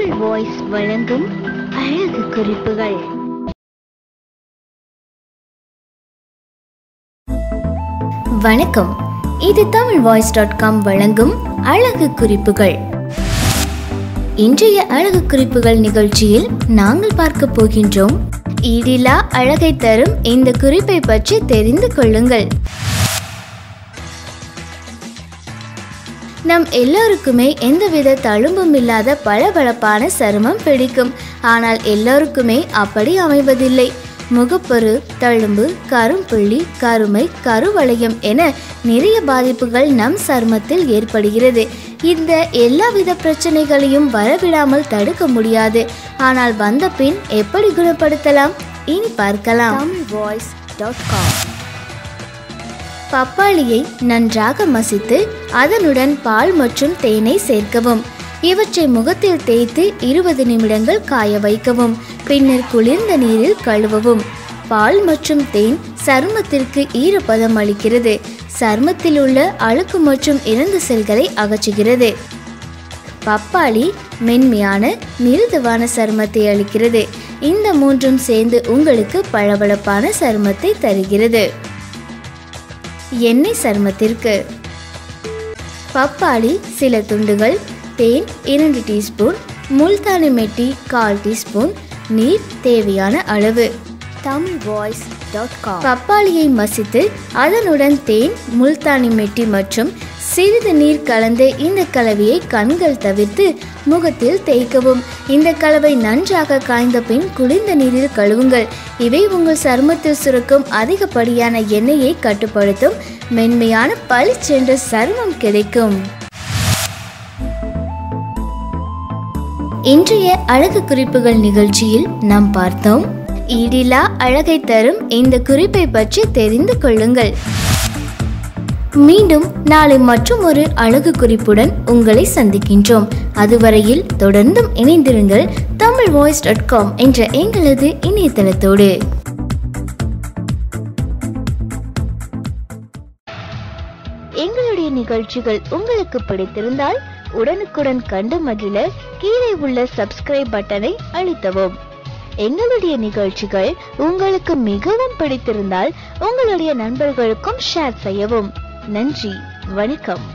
Tamil voice வழங்கும் அழகு குறிப்புகள் வணக்கம் இது தமிழ் வாய்ஸ் டாட் காம் வழங்கும் அழகு குறிப்புகள் இன்றைய அழகு குறிப்புகள் நிகழ்ச்சியில் நாங்கள் பார்க்க போகின்றோம் ஈடிலா அழகை தரும் இந்த குறிப்பை பற்றி தெரிந்து கொள்ளுங்கள் நம் எல்லோருக்குமே எந்தவித தழும்பும் இல்லாத பளபளப்பான சருமம் பிடிக்கும் ஆனால் எல்லோருக்குமே அப்படி அமைவதில்லை முகப்பரு தழும்பு கரும்புள்ளி கருமை கருவளையம் என நிறைய பாதிப்புகள் நம் சருமத்தில் ஏற்படுகிறது இந்த எல்லாவித பிரச்சனைகளையும் வரவிடாமல் தடுக்க முடியாது ஆனால் வந்த பின் எப்படி குணப்படுத்தலாம் இனி பார்க்கலாம் தமிழ் வாய்ஸ் டாட் காம் பப்பாளியை நன்றாக மசித்து அதனுடன் பால் மற்றும் தேனை சேர்க்கவும் இவற்றை முகத்தில் தேய்த்து இருபது நிமிடங்கள் காய வைக்கவும் பின்னர் குளிர்ந்த நீரில் கழுவவும் பால் மற்றும் தேன் சருமத்திற்கு ஈரப்பதம் அளிக்கிறது சருமத்தில் உள்ள அழுக்கு மற்றும் இறந்த செல்களை அகற்றுகிறது பப்பாளி மென்மையான மிருதுவான சருமத்தை அளிக்கிறது இந்த மூன்றும் சேர்ந்து உங்களுக்கு பளபளப்பான சருமத்தை தருகிறது எண்ணெய் சருமத்திற்கு பப்பாளி சில துண்டுகள் தேன் இரண்டு டீஸ்பூன் முல்தானி மெட்டி கால் டீஸ்பூன் நீர் தேவையான அளவு தமிழ் வாய்ஸ் டாட் காம் பப்பாளியை மசித்து அதனுடன் தேன் முல்தானி மெட்டி மற்றும் சிறிது நீர் கலந்து இந்த கலவையை கண்கள் தவிர்த்து முகத்தில் தேய்க்கவும் இந்த கலவை நன்றாக காய்ந்த பின் குளிர்ந்த நீரில் கழுவுங்கள் இவை உங்கள் சருமத்தில் சுரக்கும் அதிகப்படியான எண்ணெயை கட்டுப்படுத்தும் மென்மையான பளிச்சென்ற சருமம் கிடைக்கும் இன்றைய அழகு குறிப்புகள் நிகழ்ச்சியில் நாம் பார்த்தோம் ஈடிலா அழகை தரும் இந்த குறிப்பை பற்றி தெரிந்து கொள்ளுங்கள் மீண்டும் நாளை மற்றும் ஒரு அழகு குறிப்புடன் உங்களை சந்திக்கின்றோம் அதுவரையில் தொடர்ந்தும் இணைந்திருங்கள் தமிழ் வாய்ஸ் டாட் காம் என்ற எங்களது இணையதளத்தோடு எங்களுடைய நிகழ்ச்சிகள் உங்களுக்கு பிடித்திருந்தால் உடனுக்குடன் கண்டு மகிழ கீழே உள்ள சப்ஸ்கிரைப் பட்டனை அழுத்தவும் எங்களுடைய நிகழ்ச்சிகள் உங்களுக்கு மிகவும் பிடித்திருந்தால் உங்களுடைய நண்பர்களுக்கும் ஷேர் செய்யவும் நன்றி வணக்கம்